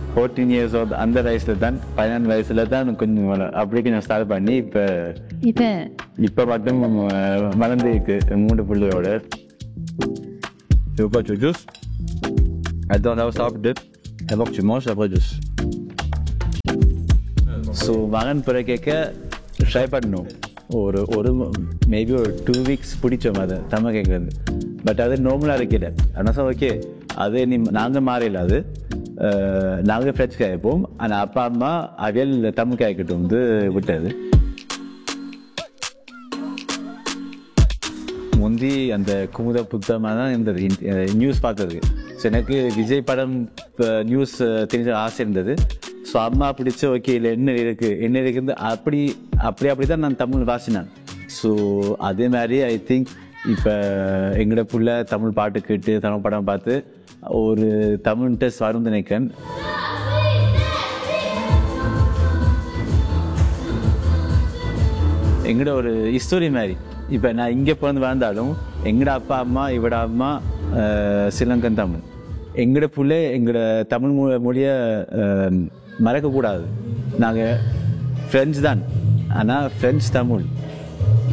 Fourteen years அந்த வயசுல தான் பதினாறு வயசுல தான் கொஞ்சம் வள- அப்படி கொஞ்சம் ஸ்டார்ட் பண்ணி இப்போ இப்ப இப்போ மட்டும் அஹ், வளர்ந்து இருக்கு மூணு பிள்ளையோட Tu veux pas du jus Attends, là, ça va D'abord, tu manges, après, jus. So மகன் பிறக்க ட்ரை பண்ணணும் ஒரு ஒரு மேபி ஒரு டூ வீக்ஸ் பிடிச்சோம் அதை தமிழ் கேட்குறது பட் அது நார்மலாக இருக்கல ஆனால் சார் ஓகே அது நீ நாங்கள் மாறில அது நாங்கள் ஃப்ரெண்ட்ஸ் கேட்போம் ஆனால் அப்பா அம்மா அவியல் தமிழ் கேட்கட்டும் வந்து விட்டது முந்தி அந்த குமுத புத்தகமாக தான் இருந்தது நியூஸ் பார்த்ததுக்கு ஸோ எனக்கு விஜய் படம் நியூஸ் தெரிஞ்ச ஆசை இருந்தது ஸோ அம்மா பிடிச்ச ஓகே இல்லை என்ன இருக்குது என்ன இருக்குது அப்படி அப்படி அப்படி தான் நான் தமிழ் வாசினேன் ஸோ அதே மாதிரி ஐ திங்க் இப்போ எங்களோட புள்ள தமிழ் பாட்டு கேட்டு தமிழ் படம் பார்த்து ஒரு தமிழ் டெஸ்ட் வரும் நினைக்கிறேன் எங்கட ஒரு ஹிஸ்டரி மாதிரி இப்போ நான் இங்கே பிறந்து வாழ்ந்தாலும் எங்கட அப்பா அம்மா இவட அம்மா அஹ், ஸ்ரீலங்கன் தமிழ் எங்கட புள்ள எங்கட தமிழ் மொ மொழியை மறக்கக்கூடாது நாங்கள் ஃப்ரெண்ட்ஸ் தான் ஆனால் ஃப்ரெண்ட்ஸ் தமிழ்